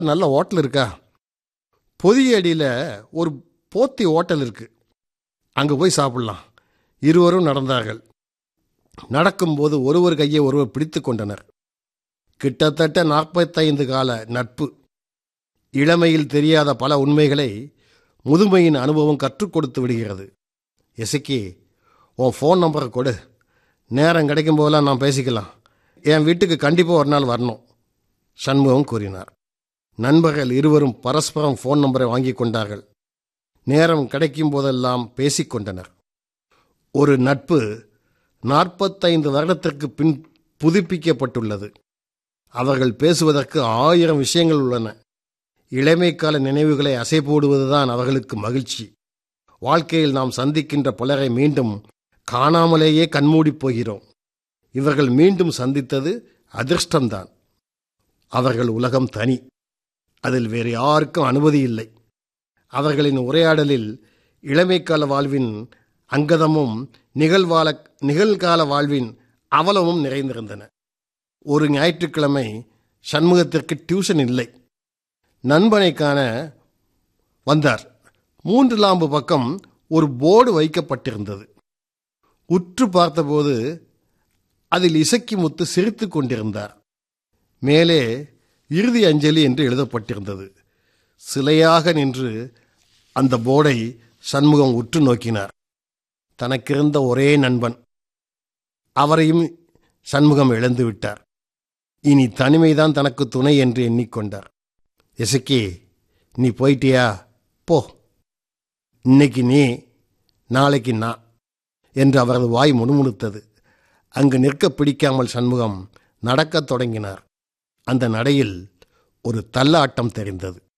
நல்ல ஹோட்டல் இருக்கா பொதிய அடியில் ஒரு போத்தி ஹோட்டல் இருக்கு அங்கே போய் சாப்பிடலாம் இருவரும் நடந்தார்கள் நடக்கும்போது ஒருவர் கையை ஒருவர் பிடித்து கொண்டனர் கிட்டத்தட்ட நாற்பத்தைந்து கால நட்பு இளமையில் தெரியாத பல உண்மைகளை முதுமையின் அனுபவம் கற்றுக் கொடுத்து விடுகிறது எசக்கி உன் ஃபோன் நம்பரை கொடு நேரம் கிடைக்கும் போதெல்லாம் நான் பேசிக்கலாம் என் வீட்டுக்கு கண்டிப்பாக ஒரு நாள் வரணும் சண்முகம் கூறினார் நண்பர்கள் இருவரும் பரஸ்பரம் ஃபோன் நம்பரை வாங்கி கொண்டார்கள் நேரம் கிடைக்கும் போதெல்லாம் பேசிக்கொண்டனர் ஒரு நட்பு நாற்பத்தைந்து வருடத்திற்கு பின் புதுப்பிக்கப்பட்டுள்ளது அவர்கள் பேசுவதற்கு ஆயிரம் விஷயங்கள் உள்ளன இளமைக்கால நினைவுகளை அசை போடுவதுதான் அவர்களுக்கு மகிழ்ச்சி வாழ்க்கையில் நாம் சந்திக்கின்ற பலரை மீண்டும் காணாமலேயே கண்மூடிப் போகிறோம் இவர்கள் மீண்டும் சந்தித்தது அதிர்ஷ்டம்தான் அவர்கள் உலகம் தனி அதில் வேறு யாருக்கும் அனுமதி இல்லை அவர்களின் உரையாடலில் இளமைக்கால வாழ்வின் அங்கதமும் நிகழ்வால நிகழ்கால வாழ்வின் அவலமும் நிறைந்திருந்தன ஒரு ஞாயிற்றுக்கிழமை சண்முகத்திற்கு டியூஷன் இல்லை நண்பனை காண வந்தார் மூன்று லாம்பு பக்கம் ஒரு போர்டு வைக்கப்பட்டிருந்தது உற்று பார்த்தபோது அதில் இசக்கி முத்து சிரித்துக் கொண்டிருந்தார் மேலே இறுதி அஞ்சலி என்று எழுதப்பட்டிருந்தது சிலையாக நின்று அந்த போர்டை சண்முகம் உற்று நோக்கினார் தனக்கிருந்த ஒரே நண்பன் அவரையும் சண்முகம் இழந்து விட்டார் இனி தனிமைதான் தனக்கு துணை என்று எண்ணிக்கொண்டார் எசக்கி நீ போயிட்டியா போ இன்னைக்கு நீ நாளைக்கு நான் என்று அவரது வாய் முணுமுணுத்தது அங்கு நிற்க பிடிக்காமல் சண்முகம் நடக்கத் தொடங்கினார் அந்த நடையில் ஒரு தள்ளாட்டம் தெரிந்தது